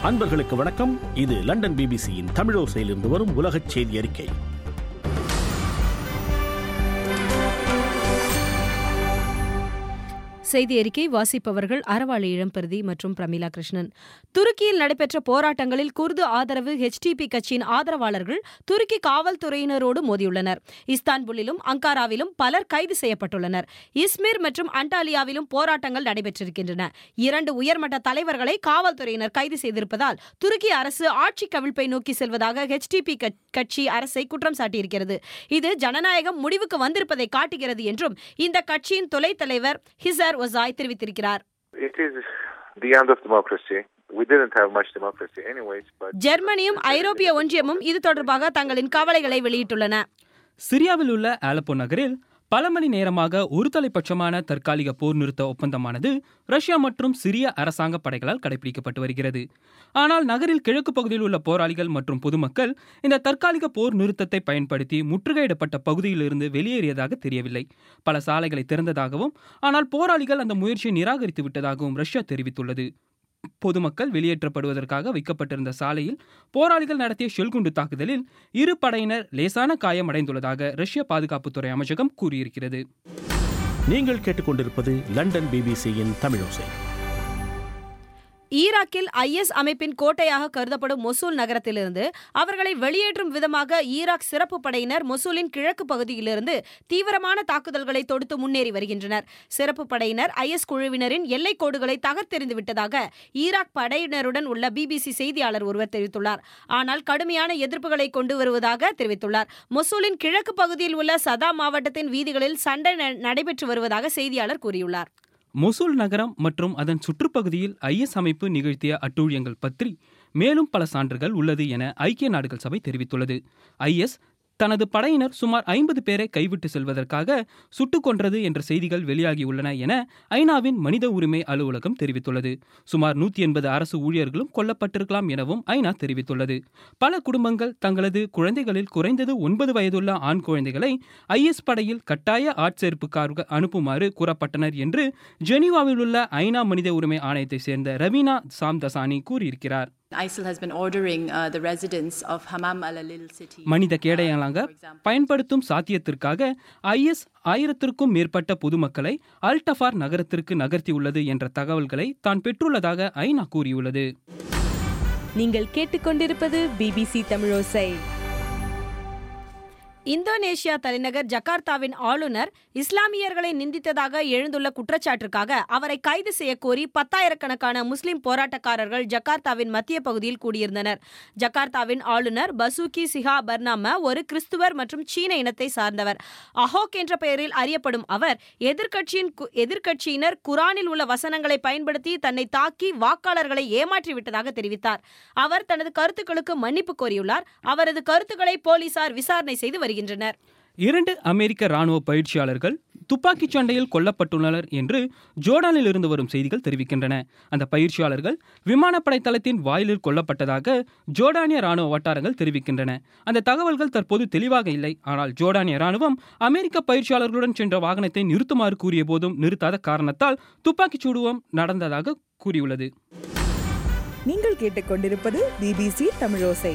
அன்பர்களுக்கு வணக்கம் இது லண்டன் பிபிசியின் தமிழோசையிலிருந்து வரும் உலகச் செய்தி அறிக்கை செய்தி அறிக்கை வாசிப்பவர்கள் அறவாளி இளம்பெருதி மற்றும் பிரமிளா கிருஷ்ணன் துருக்கியில் நடைபெற்ற போராட்டங்களில் குர்து ஆதரவு ஹெச்டிபி கட்சியின் ஆதரவாளர்கள் துருக்கி காவல்துறையினரோடு மோதியுள்ளனர் இஸ்தான்புல்லிலும் அங்காராவிலும் பலர் கைது செய்யப்பட்டுள்ளனர் இஸ்மிர் மற்றும் அண்டாலியாவிலும் போராட்டங்கள் நடைபெற்றிருக்கின்றன இரண்டு உயர்மட்ட தலைவர்களை காவல்துறையினர் கைது செய்திருப்பதால் துருக்கி அரசு ஆட்சி கவிழ்ப்பை நோக்கி செல்வதாக ஹெச்டிபி கட்சி அரசை குற்றம் சாட்டியிருக்கிறது இது ஜனநாயகம் முடிவுக்கு வந்திருப்பதை காட்டுகிறது என்றும் இந்த கட்சியின் துணைத் தலைவர் ஹிசர் ஒசாய் தெரிவித்திருக்கிறார் It is the end of democracy. We didn't have much democracy anyways, but ஜெர்மனியும் ஐரோப்பிய ஒன்றியமும் இது தொடர்பாக தங்களின் கவலைகளை வெளியிட்டுள்ளன சிரியாவில் உள்ள ஆலப்போ நகரில் பல மணி நேரமாக ஒரு தலைப்பட்சமான தற்காலிக போர் நிறுத்த ஒப்பந்தமானது ரஷ்யா மற்றும் சிரிய அரசாங்க படைகளால் கடைபிடிக்கப்பட்டு வருகிறது ஆனால் நகரில் கிழக்கு பகுதியில் உள்ள போராளிகள் மற்றும் பொதுமக்கள் இந்த தற்காலிக போர் நிறுத்தத்தை பயன்படுத்தி முற்றுகையிடப்பட்ட பகுதியிலிருந்து வெளியேறியதாக தெரியவில்லை பல சாலைகளை திறந்ததாகவும் ஆனால் போராளிகள் அந்த முயற்சியை நிராகரித்து விட்டதாகவும் ரஷ்யா தெரிவித்துள்ளது பொதுமக்கள் வெளியேற்றப்படுவதற்காக வைக்கப்பட்டிருந்த சாலையில் போராளிகள் நடத்திய ஷெல்குண்டு தாக்குதலில் இரு படையினர் லேசான காயமடைந்துள்ளதாக ரஷ்ய பாதுகாப்புத்துறை அமைச்சகம் கூறியிருக்கிறது நீங்கள் கேட்டுக்கொண்டிருப்பது லண்டன் பிபிசியின் தமிழோசை ஈராக்கில் ஐஎஸ் அமைப்பின் கோட்டையாக கருதப்படும் மொசூல் நகரத்திலிருந்து அவர்களை வெளியேற்றும் விதமாக ஈராக் சிறப்பு படையினர் மொசூலின் கிழக்கு பகுதியிலிருந்து தீவிரமான தாக்குதல்களை தொடுத்து முன்னேறி வருகின்றனர் சிறப்பு படையினர் ஐஎஸ் குழுவினரின் எல்லைக் கோடுகளை தகர்த்தெறிந்து விட்டதாக ஈராக் படையினருடன் உள்ள பிபிசி செய்தியாளர் ஒருவர் தெரிவித்துள்ளார் ஆனால் கடுமையான எதிர்ப்புகளை கொண்டு வருவதாக தெரிவித்துள்ளார் மொசூலின் கிழக்கு பகுதியில் உள்ள சதா மாவட்டத்தின் வீதிகளில் சண்டை நடைபெற்று வருவதாக செய்தியாளர் கூறியுள்ளார் மொசூல் நகரம் மற்றும் அதன் சுற்றுப்பகுதியில் ஐஎஸ் அமைப்பு நிகழ்த்திய அட்டூழியங்கள் பற்றி மேலும் பல சான்றுகள் உள்ளது என ஐக்கிய நாடுகள் சபை தெரிவித்துள்ளது ஐஎஸ் தனது படையினர் சுமார் ஐம்பது பேரை கைவிட்டு செல்வதற்காக சுட்டுக் கொன்றது என்ற செய்திகள் வெளியாகியுள்ளன என ஐநாவின் மனித உரிமை அலுவலகம் தெரிவித்துள்ளது சுமார் நூற்றி எண்பது அரசு ஊழியர்களும் கொல்லப்பட்டிருக்கலாம் எனவும் ஐநா தெரிவித்துள்ளது பல குடும்பங்கள் தங்களது குழந்தைகளில் குறைந்தது ஒன்பது வயதுள்ள ஆண் குழந்தைகளை ஐஎஸ் படையில் கட்டாய ஆட்சேர்ப்புக்காக அனுப்புமாறு கூறப்பட்டனர் என்று ஜெனீவாவில் உள்ள ஐநா மனித உரிமை ஆணையத்தை சேர்ந்த ரவீனா சாம்தசானி கூறியிருக்கிறார் ISIL has been ordering uh, the residents of Hammam al-Alil city. மனித கேடயங்களாக பயன்படுத்தும் சாத்தியத்திற்காக ஐஎஸ் ஆயிரத்திற்கும் மேற்பட்ட பொதுமக்களை அல்டஃபார் நகரத்திற்கு நகர்த்தியுள்ளது என்ற தகவல்களை தான் பெற்றுள்ளதாக ஐநா கூறியுள்ளது நீங்கள் கேட்டுக்கொண்டிருப்பது பிபிசி தமிழோசை இந்தோனேஷியா தலைநகர் ஜகார்த்தாவின் ஆளுநர் இஸ்லாமியர்களை நிந்தித்ததாக எழுந்துள்ள குற்றச்சாட்டிற்காக அவரை கைது செய்ய கோரி பத்தாயிரக்கணக்கான முஸ்லிம் போராட்டக்காரர்கள் ஜகார்த்தாவின் மத்திய பகுதியில் கூடியிருந்தனர் ஜகார்த்தாவின் ஆளுநர் பசூகி சிஹா பர்னாம ஒரு கிறிஸ்துவர் மற்றும் சீன இனத்தை சார்ந்தவர் அஹோக் என்ற பெயரில் அறியப்படும் அவர் எதிர்க்கட்சியின் எதிர்க்கட்சியினர் குரானில் உள்ள வசனங்களை பயன்படுத்தி தன்னை தாக்கி வாக்காளர்களை ஏமாற்றி விட்டதாக தெரிவித்தார் அவர் தனது கருத்துக்களுக்கு மன்னிப்பு கோரியுள்ளார் அவரது கருத்துக்களை போலீசார் விசாரணை செய்து வருகின்றனர் இரண்டு அமெரிக்க ராணுவ பயிற்சியாளர்கள் துப்பாக்கிச் சண்டையில் கொல்லப்பட்டுள்ளனர் என்று ஜோர்டானில் இருந்து வரும் செய்திகள் தெரிவிக்கின்றன அந்த பயிற்சியாளர்கள் விமானப்படை தளத்தின் வாயிலில் கொல்லப்பட்டதாக ஜோர்டானிய ராணுவ வட்டாரங்கள் தெரிவிக்கின்றன அந்த தகவல்கள் தற்போது தெளிவாக இல்லை ஆனால் ஜோர்டானிய ராணுவம் அமெரிக்க பயிற்சியாளர்களுடன் சென்ற வாகனத்தை நிறுத்துமாறு கூறிய போதும் நிறுத்தாத காரணத்தால் துப்பாக்கிச் சூடுவம் நடந்ததாக கூறியுள்ளது நீங்கள் கேட்டுக்கொண்டிருப்பது பிபிசி தமிழோசை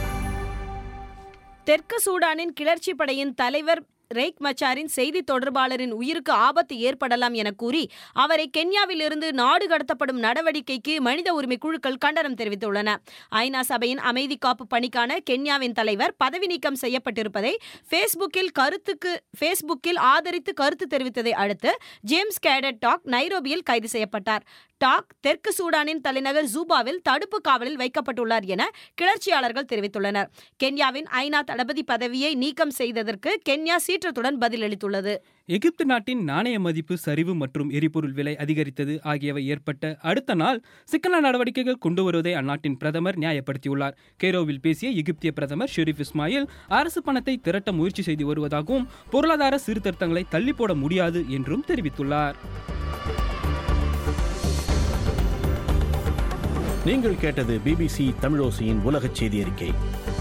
தெற்கு சூடானின் கிளர்ச்சி படையின் தலைவர் ரெய்க் மச்சாரின் செய்தி தொடர்பாளரின் உயிருக்கு ஆபத்து ஏற்படலாம் என கூறி அவரை கென்யாவில் இருந்து நாடு கடத்தப்படும் நடவடிக்கைக்கு மனித உரிமை குழுக்கள் கண்டனம் தெரிவித்துள்ளன ஐநா சபையின் அமைதி காப்பு பணிக்கான கென்யாவின் தலைவர் பதவி நீக்கம் செய்யப்பட்டிருப்பதை ஃபேஸ்புக்கில் கருத்துக்கு ஃபேஸ்புக்கில் ஆதரித்து கருத்து தெரிவித்ததை அடுத்து ஜேம்ஸ் கேடட் டாக் நைரோபியில் கைது செய்யப்பட்டார் டாக் தெற்கு சூடானின் தலைநகர் ஜூபாவில் தடுப்பு காவலில் வைக்கப்பட்டுள்ளார் என கிளர்ச்சியாளர்கள் தெரிவித்துள்ளனர் கென்யாவின் ஐநா தளபதி பதவியை நீக்கம் செய்ததற்கு கென்யா சீற்றத்துடன் பதிலளித்துள்ளது எகிப்து நாட்டின் நாணய மதிப்பு சரிவு மற்றும் எரிபொருள் விலை அதிகரித்தது ஆகியவை ஏற்பட்ட அடுத்த நாள் சிக்கன நடவடிக்கைகள் கொண்டு வருவதை அந்நாட்டின் பிரதமர் நியாயப்படுத்தியுள்ளார் கேரோவில் பேசிய எகிப்திய பிரதமர் ஷெரீப் இஸ்மாயில் அரசு பணத்தை திரட்ட முயற்சி செய்து வருவதாகவும் பொருளாதார சீர்திருத்தங்களை தள்ளி போட முடியாது என்றும் தெரிவித்துள்ளார் நீங்கள் கேட்டது பிபிசி தமிழோசையின் உலகச் செய்தி அறிக்கை